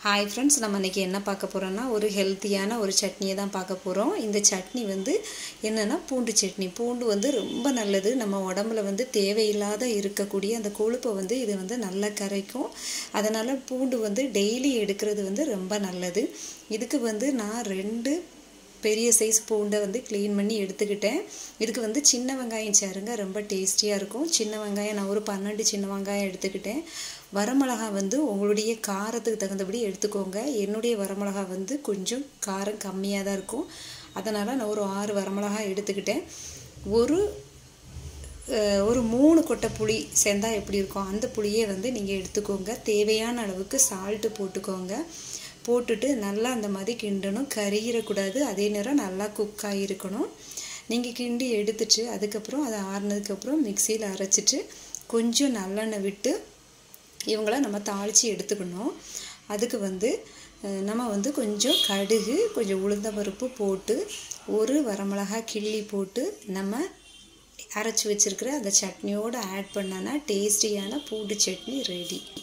hi friends நம்ம இன்றைக்கி என்ன பார்க்க போகிறோன்னா ஒரு ஹெல்த்தியான ஒரு சட்னியை தான் பார்க்க போகிறோம் இந்த சட்னி வந்து என்னென்னா பூண்டு சட்னி பூண்டு வந்து ரொம்ப நல்லது நம்ம உடம்புல வந்து தேவையில்லாத இருக்கக்கூடிய அந்த கொழுப்பை வந்து இது வந்து நல்லா கரைக்கும் அதனால் பூண்டு வந்து டெய்லி எடுக்கிறது வந்து ரொம்ப நல்லது இதுக்கு வந்து நான் ரெண்டு பெரிய சைஸ் பூண்டை வந்து க்ளீன் பண்ணி எடுத்துக்கிட்டேன் இதுக்கு வந்து சின்ன வெங்காயம் சேருங்க ரொம்ப டேஸ்டியாக இருக்கும் சின்ன வெங்காயம் நான் ஒரு பன்னெண்டு சின்ன வெங்காயம் எடுத்துக்கிட்டேன் வரமிளகா வந்து உங்களுடைய காரத்துக்கு தகுந்தபடி எடுத்துக்கோங்க என்னுடைய வரமிளகா வந்து கொஞ்சம் காரம் கம்மியாக தான் இருக்கும் அதனால் நான் ஒரு ஆறு வரமிளகா எடுத்துக்கிட்டேன் ஒரு ஒரு மூணு கொட்டை புளி சேர்ந்தா எப்படி இருக்கும் அந்த புளியை வந்து நீங்கள் எடுத்துக்கோங்க தேவையான அளவுக்கு சால்ட்டு போட்டுக்கோங்க போட்டுட்டு நல்லா அந்த மாதிரி கிண்டணும் கருகிடக்கூடாது அதே நேரம் நல்லா குக் ஆகிருக்கணும் நீங்கள் கிண்டி எடுத்துட்டு அதுக்கப்புறம் அதை ஆறுனதுக்கப்புறம் மிக்சியில் அரைச்சிட்டு கொஞ்சம் நல்லெண்ணெய் விட்டு இவங்கள நம்ம தாளித்து எடுத்துக்கணும் அதுக்கு வந்து நம்ம வந்து கொஞ்சம் கடுகு கொஞ்சம் உளுந்த பருப்பு போட்டு ஒரு வரமிளகா கிள்ளி போட்டு நம்ம அரைச்சி வச்சுருக்கிற அந்த சட்னியோடு ஆட் பண்ணோன்னா டேஸ்டியான பூண்டு சட்னி ரெடி